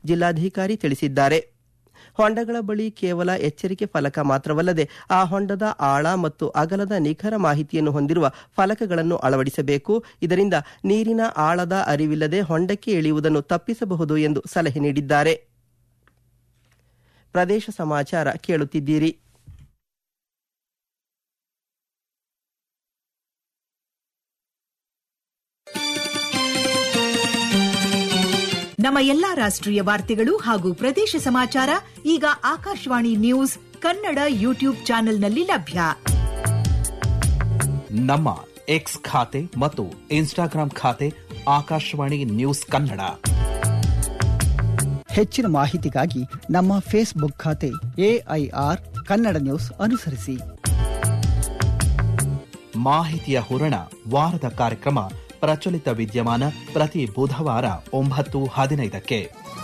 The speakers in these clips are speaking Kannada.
ಜಿಲ್ಲಾಧಿಕಾರಿ ತಿಳಿಸಿದ್ದಾರೆ ಹೊಂಡಗಳ ಬಳಿ ಕೇವಲ ಎಚ್ಚರಿಕೆ ಫಲಕ ಮಾತ್ರವಲ್ಲದೆ ಆ ಹೊಂಡದ ಆಳ ಮತ್ತು ಅಗಲದ ನಿಖರ ಮಾಹಿತಿಯನ್ನು ಹೊಂದಿರುವ ಫಲಕಗಳನ್ನು ಅಳವಡಿಸಬೇಕು ಇದರಿಂದ ನೀರಿನ ಆಳದ ಅರಿವಿಲ್ಲದೆ ಹೊಂಡಕ್ಕೆ ಇಳಿಯುವುದನ್ನು ತಪ್ಪಿಸಬಹುದು ಎಂದು ಸಲಹೆ ನೀಡಿದ್ದಾರೆ ಪ್ರದೇಶ ಸಮಾಚಾರ ಕೇಳುತ್ತಿದ್ದೀರಿ ನಮ್ಮ ಎಲ್ಲಾ ರಾಷ್ಟ್ರೀಯ ವಾರ್ತೆಗಳು ಹಾಗೂ ಪ್ರದೇಶ ಸಮಾಚಾರ ಈಗ ಆಕಾಶವಾಣಿ ನ್ಯೂಸ್ ಕನ್ನಡ ಯೂಟ್ಯೂಬ್ ಚಾನೆಲ್ನಲ್ಲಿ ಲಭ್ಯ ನಮ್ಮ ಎಕ್ಸ್ ಖಾತೆ ಮತ್ತು ಇನ್ಸ್ಟಾಗ್ರಾಂ ಖಾತೆ ಆಕಾಶವಾಣಿ ನ್ಯೂಸ್ ಕನ್ನಡ ಹೆಚ್ಚಿನ ಮಾಹಿತಿಗಾಗಿ ನಮ್ಮ ಫೇಸ್ಬುಕ್ ಖಾತೆ ಎಐಆರ್ ಕನ್ನಡ ನ್ಯೂಸ್ ಅನುಸರಿಸಿ ಮಾಹಿತಿಯ ಹೂರಣ ವಾರದ ಕಾರ್ಯಕ್ರಮ ಪ್ರಚಲಿತ ವಿದ್ಯಮಾನ ಪ್ರತಿ ಬುಧವಾರ ಒಂಬತ್ತು ಹದಿನೈದಕ್ಕೆ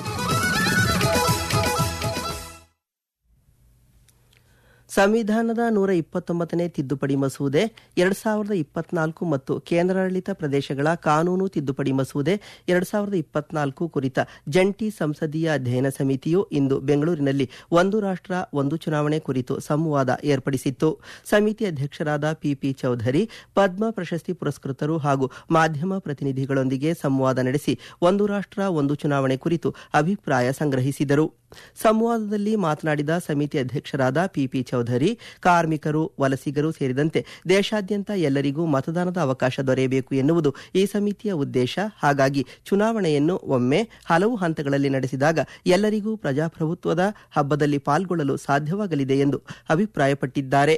ಸಂವಿಧಾನದ ನೂರ ಇಪ್ಪತ್ತೊಂಬತ್ತನೇ ತಿದ್ದುಪಡಿ ಮಸೂದೆ ಎರಡ್ ಸಾವಿರದ ಇಪ್ಪತ್ನಾಲ್ಕು ಮತ್ತು ಕೇಂದ್ರಾಡಳಿತ ಪ್ರದೇಶಗಳ ಕಾನೂನು ತಿದ್ದುಪಡಿ ಮಸೂದೆ ಎರಡ್ ಸಾವಿರದ ಇಪ್ಪತ್ನಾಲ್ಕು ಕುರಿತ ಜಂಟಿ ಸಂಸದೀಯ ಅಧ್ಯಯನ ಸಮಿತಿಯು ಇಂದು ಬೆಂಗಳೂರಿನಲ್ಲಿ ಒಂದು ರಾಷ್ಟ್ರ ಒಂದು ಚುನಾವಣೆ ಕುರಿತು ಸಂವಾದ ಏರ್ಪಡಿಸಿತ್ತು ಸಮಿತಿ ಅಧ್ಯಕ್ಷರಾದ ಪಿಪಿ ಚೌಧರಿ ಪದ್ಮ ಪ್ರಶಸ್ತಿ ಪುರಸ್ಕೃತರು ಹಾಗೂ ಮಾಧ್ಯಮ ಪ್ರತಿನಿಧಿಗಳೊಂದಿಗೆ ಸಂವಾದ ನಡೆಸಿ ಒಂದು ರಾಷ್ಟ್ರ ಒಂದು ಚುನಾವಣೆ ಕುರಿತು ಅಭಿಪ್ರಾಯ ಸಂಗ್ರಹಿಸಿದರು ಸಂವಾದದಲ್ಲಿ ಮಾತನಾಡಿದ ಸಮಿತಿ ಅಧ್ಯಕ್ಷರಾದ ಪಿಪಿ ಚೌಧರಿ ಕಾರ್ಮಿಕರು ವಲಸಿಗರು ಸೇರಿದಂತೆ ದೇಶಾದ್ಯಂತ ಎಲ್ಲರಿಗೂ ಮತದಾನದ ಅವಕಾಶ ದೊರೆಯಬೇಕು ಎನ್ನುವುದು ಈ ಸಮಿತಿಯ ಉದ್ದೇಶ ಹಾಗಾಗಿ ಚುನಾವಣೆಯನ್ನು ಒಮ್ಮೆ ಹಲವು ಹಂತಗಳಲ್ಲಿ ನಡೆಸಿದಾಗ ಎಲ್ಲರಿಗೂ ಪ್ರಜಾಪ್ರಭುತ್ವದ ಹಬ್ಬದಲ್ಲಿ ಪಾಲ್ಗೊಳ್ಳಲು ಸಾಧ್ಯವಾಗಲಿದೆ ಎಂದು ಅಭಿಪ್ರಾಯಪಟ್ಟಿದ್ದಾರೆ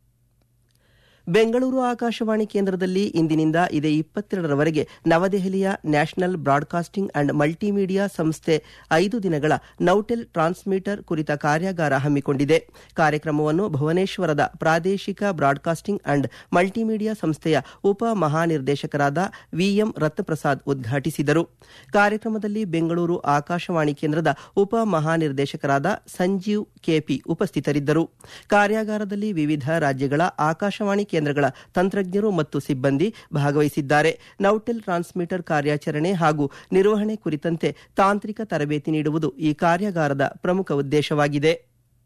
ಬೆಂಗಳೂರು ಆಕಾಶವಾಣಿ ಕೇಂದ್ರದಲ್ಲಿ ಇಂದಿನಿಂದ ಇದೇ ಇಪ್ಪತ್ತೆರಡರವರೆಗೆ ನವದೆಹಲಿಯ ನ್ಯಾಷನಲ್ ಬ್ರಾಡ್ಕಾಸ್ಟಿಂಗ್ ಅಂಡ್ ಮಲ್ಟಿಮೀಡಿಯಾ ಸಂಸ್ಥೆ ಐದು ದಿನಗಳ ನೌಟೆಲ್ ಟ್ರಾನ್ಸ್ಮಿಟರ್ ಕುರಿತ ಕಾರ್ಯಾಗಾರ ಹಮ್ಮಿಕೊಂಡಿದೆ ಕಾರ್ಯಕ್ರಮವನ್ನು ಭುವನೇಶ್ವರದ ಪ್ರಾದೇಶಿಕ ಬ್ರಾಡ್ಕಾಸ್ಟಿಂಗ್ ಅಂಡ್ ಮಲ್ಟಿಮೀಡಿಯಾ ಸಂಸ್ಥೆಯ ಉಪ ಮಹಾನಿರ್ದೇಶಕರಾದ ವಿಎಂ ರತ್ನಪ್ರಸಾದ್ ಉದ್ಘಾಟಿಸಿದರು ಕಾರ್ಯಕ್ರಮದಲ್ಲಿ ಬೆಂಗಳೂರು ಆಕಾಶವಾಣಿ ಕೇಂದ್ರದ ಉಪ ಮಹಾನಿರ್ದೇಶಕರಾದ ಸಂಜೀವ್ ಕೆಪಿ ಉಪಸ್ಥಿತರಿದ್ದರು ಕಾರ್ಯಾಗಾರದಲ್ಲಿ ವಿವಿಧ ರಾಜ್ಯಗಳ ಆಕಾಶವಾಣಿ ಕೇಂದ್ರಗಳ ತಂತ್ರಜ್ಞರು ಮತ್ತು ಸಿಬ್ಬಂದಿ ಭಾಗವಹಿಸಿದ್ದಾರೆ ನೌಟೆಲ್ ಟ್ರಾನ್ಸ್ಮಿಟರ್ ಕಾರ್ಯಾಚರಣೆ ಹಾಗೂ ನಿರ್ವಹಣೆ ಕುರಿತಂತೆ ತಾಂತ್ರಿಕ ತರಬೇತಿ ನೀಡುವುದು ಈ ಕಾರ್ಯಾಗಾರದ ಪ್ರಮುಖ ಉದ್ದೇಶವಾಗಿದೆ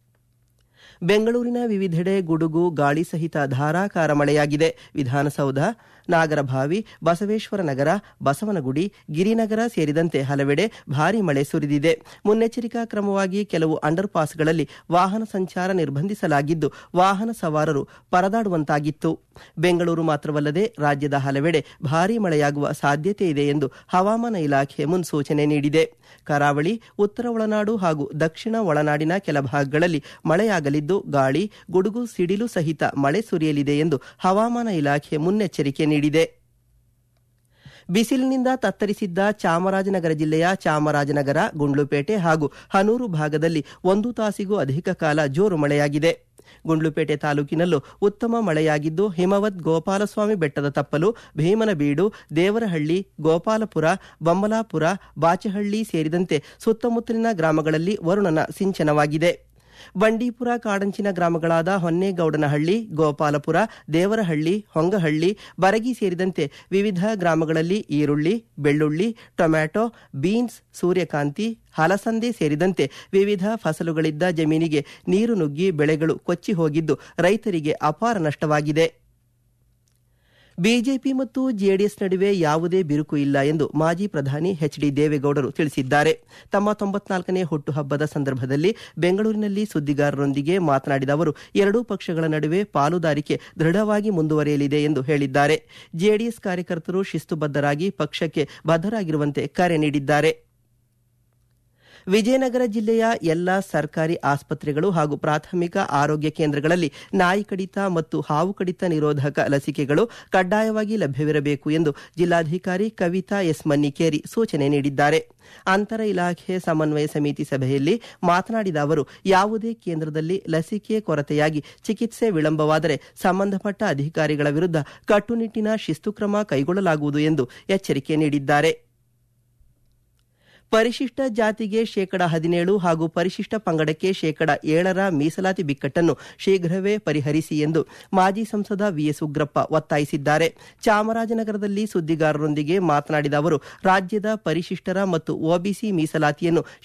ಬೆಂಗಳೂರಿನ ವಿವಿಧೆಡೆ ಗುಡುಗು ಗಾಳಿ ಸಹಿತ ಧಾರಾಕಾರ ಮಳೆಯಾಗಿದೆ ವಿಧಾನಸೌಧ ನಾಗರಭಾವಿ ಬಸವೇಶ್ವರ ನಗರ ಬಸವನಗುಡಿ ಗಿರಿನಗರ ಸೇರಿದಂತೆ ಹಲವೆಡೆ ಭಾರೀ ಮಳೆ ಸುರಿದಿದೆ ಮುನ್ನೆಚ್ಚರಿಕಾ ಕ್ರಮವಾಗಿ ಕೆಲವು ಅಂಡರ್ ಪಾಸ್ಗಳಲ್ಲಿ ವಾಹನ ಸಂಚಾರ ನಿರ್ಬಂಧಿಸಲಾಗಿದ್ದು ವಾಹನ ಸವಾರರು ಪರದಾಡುವಂತಾಗಿತ್ತು ಬೆಂಗಳೂರು ಮಾತ್ರವಲ್ಲದೆ ರಾಜ್ಯದ ಹಲವೆಡೆ ಭಾರೀ ಮಳೆಯಾಗುವ ಸಾಧ್ಯತೆ ಇದೆ ಎಂದು ಹವಾಮಾನ ಇಲಾಖೆ ಮುನ್ಸೂಚನೆ ನೀಡಿದೆ ಕರಾವಳಿ ಉತ್ತರ ಒಳನಾಡು ಹಾಗೂ ದಕ್ಷಿಣ ಒಳನಾಡಿನ ಕೆಲ ಭಾಗಗಳಲ್ಲಿ ಮಳೆಯಾಗಲಿದ್ದು ಗಾಳಿ ಗುಡುಗು ಸಿಡಿಲು ಸಹಿತ ಮಳೆ ಸುರಿಯಲಿದೆ ಎಂದು ಹವಾಮಾನ ಇಲಾಖೆ ಮುನ್ನೆಚ್ಚರಿಕೆ ನೀಡಿದೆ ಬಿಸಿಲಿನಿಂದ ತತ್ತರಿಸಿದ್ದ ಚಾಮರಾಜನಗರ ಜಿಲ್ಲೆಯ ಚಾಮರಾಜನಗರ ಗುಂಡ್ಲುಪೇಟೆ ಹಾಗೂ ಹನೂರು ಭಾಗದಲ್ಲಿ ಒಂದು ತಾಸಿಗೂ ಅಧಿಕ ಕಾಲ ಜೋರು ಮಳೆಯಾಗಿದೆ ಗುಂಡ್ಲುಪೇಟೆ ತಾಲೂಕಿನಲ್ಲೂ ಉತ್ತಮ ಮಳೆಯಾಗಿದ್ದು ಹಿಮವದ್ ಗೋಪಾಲಸ್ವಾಮಿ ಬೆಟ್ಟದ ತಪ್ಪಲು ಭೀಮನಬೀಡು ದೇವರಹಳ್ಳಿ ಗೋಪಾಲಪುರ ಬೊಮ್ಮಲಾಪುರ ಬಾಚಹಳ್ಳಿ ಸೇರಿದಂತೆ ಸುತ್ತಮುತ್ತಲಿನ ಗ್ರಾಮಗಳಲ್ಲಿ ವರುಣನ ಸಿಂಚನವಾಗಿದೆ ಬಂಡೀಪುರ ಕಾಡಂಚಿನ ಗ್ರಾಮಗಳಾದ ಹೊನ್ನೇಗೌಡನಹಳ್ಳಿ ಗೋಪಾಲಪುರ ದೇವರಹಳ್ಳಿ ಹೊಂಗಹಳ್ಳಿ ಬರಗಿ ಸೇರಿದಂತೆ ವಿವಿಧ ಗ್ರಾಮಗಳಲ್ಲಿ ಈರುಳ್ಳಿ ಬೆಳ್ಳುಳ್ಳಿ ಟೊಮ್ಯಾಟೊ ಬೀನ್ಸ್ ಸೂರ್ಯಕಾಂತಿ ಹಲಸಂದೆ ಸೇರಿದಂತೆ ವಿವಿಧ ಫಸಲುಗಳಿದ್ದ ಜಮೀನಿಗೆ ನೀರು ನುಗ್ಗಿ ಬೆಳೆಗಳು ಕೊಚ್ಚಿ ಹೋಗಿದ್ದು ರೈತರಿಗೆ ಅಪಾರ ನಷ್ಟವಾಗಿದೆ ಬಿಜೆಪಿ ಮತ್ತು ಜೆಡಿಎಸ್ ನಡುವೆ ಯಾವುದೇ ಬಿರುಕು ಇಲ್ಲ ಎಂದು ಮಾಜಿ ಪ್ರಧಾನಿ ಎಚ್ ಡಿ ದೇವೇಗೌಡರು ತಿಳಿಸಿದ್ದಾರೆ ತಮ್ಮ ತೊಂಬತ್ನಾಲ್ಕನೇ ಹುಟ್ಟುಹಬ್ಬದ ಸಂದರ್ಭದಲ್ಲಿ ಬೆಂಗಳೂರಿನಲ್ಲಿ ಸುದ್ದಿಗಾರರೊಂದಿಗೆ ಮಾತನಾಡಿದ ಅವರು ಎರಡೂ ಪಕ್ಷಗಳ ನಡುವೆ ಪಾಲುದಾರಿಕೆ ದೃಢವಾಗಿ ಮುಂದುವರಿಯಲಿದೆ ಎಂದು ಹೇಳಿದ್ದಾರೆ ಜೆಡಿಎಸ್ ಕಾರ್ಯಕರ್ತರು ಶಿಸ್ತುಬದ್ಧರಾಗಿ ಪಕ್ಷಕ್ಕೆ ಬದ್ಧರಾಗಿರುವಂತೆ ಕರೆ ನೀಡಿದ್ದಾರೆ ವಿಜಯನಗರ ಜಿಲ್ಲೆಯ ಎಲ್ಲ ಸರ್ಕಾರಿ ಆಸ್ಪತ್ರೆಗಳು ಹಾಗೂ ಪ್ರಾಥಮಿಕ ಆರೋಗ್ಯ ಕೇಂದ್ರಗಳಲ್ಲಿ ನಾಯಿ ಕಡಿತ ಮತ್ತು ಹಾವು ಕಡಿತ ನಿರೋಧಕ ಲಸಿಕೆಗಳು ಕಡ್ಡಾಯವಾಗಿ ಲಭ್ಯವಿರಬೇಕು ಎಂದು ಜಿಲ್ಲಾಧಿಕಾರಿ ಕವಿತಾ ಎಸ್ ಮನ್ನಿಕೇರಿ ಸೂಚನೆ ನೀಡಿದ್ದಾರೆ ಅಂತರ ಇಲಾಖೆ ಸಮನ್ವಯ ಸಮಿತಿ ಸಭೆಯಲ್ಲಿ ಮಾತನಾಡಿದ ಅವರು ಯಾವುದೇ ಕೇಂದ್ರದಲ್ಲಿ ಲಸಿಕೆ ಕೊರತೆಯಾಗಿ ಚಿಕಿತ್ಸೆ ವಿಳಂಬವಾದರೆ ಸಂಬಂಧಪಟ್ಟ ಅಧಿಕಾರಿಗಳ ವಿರುದ್ಧ ಕಟ್ಟುನಿಟ್ಟಿನ ಶಿಸ್ತು ಕ್ರಮ ಕೈಗೊಳ್ಳಲಾಗುವುದು ಎಂದು ಎಚ್ಚರಿಕೆ ನೀಡಿದ್ದಾರೆ ಪರಿಶಿಷ್ಟ ಜಾತಿಗೆ ಶೇಕಡ ಹದಿನೇಳು ಹಾಗೂ ಪರಿಶಿಷ್ಟ ಪಂಗಡಕ್ಕೆ ಶೇಕಡ ಏಳರ ಮೀಸಲಾತಿ ಬಿಕ್ಕಟ್ಟನ್ನು ಶೀಘ್ರವೇ ಪರಿಹರಿಸಿ ಎಂದು ಮಾಜಿ ಸಂಸದ ವಿಎಸ್ ಉಗ್ರಪ್ಪ ಒತ್ತಾಯಿಸಿದ್ದಾರೆ ಚಾಮರಾಜನಗರದಲ್ಲಿ ಸುದ್ದಿಗಾರರೊಂದಿಗೆ ಮಾತನಾಡಿದ ಅವರು ರಾಜ್ಯದ ಪರಿಶಿಷ್ಟರ ಮತ್ತು ಒಬಿಸಿ ಮೀಸಲಾತಿಯನ್ನು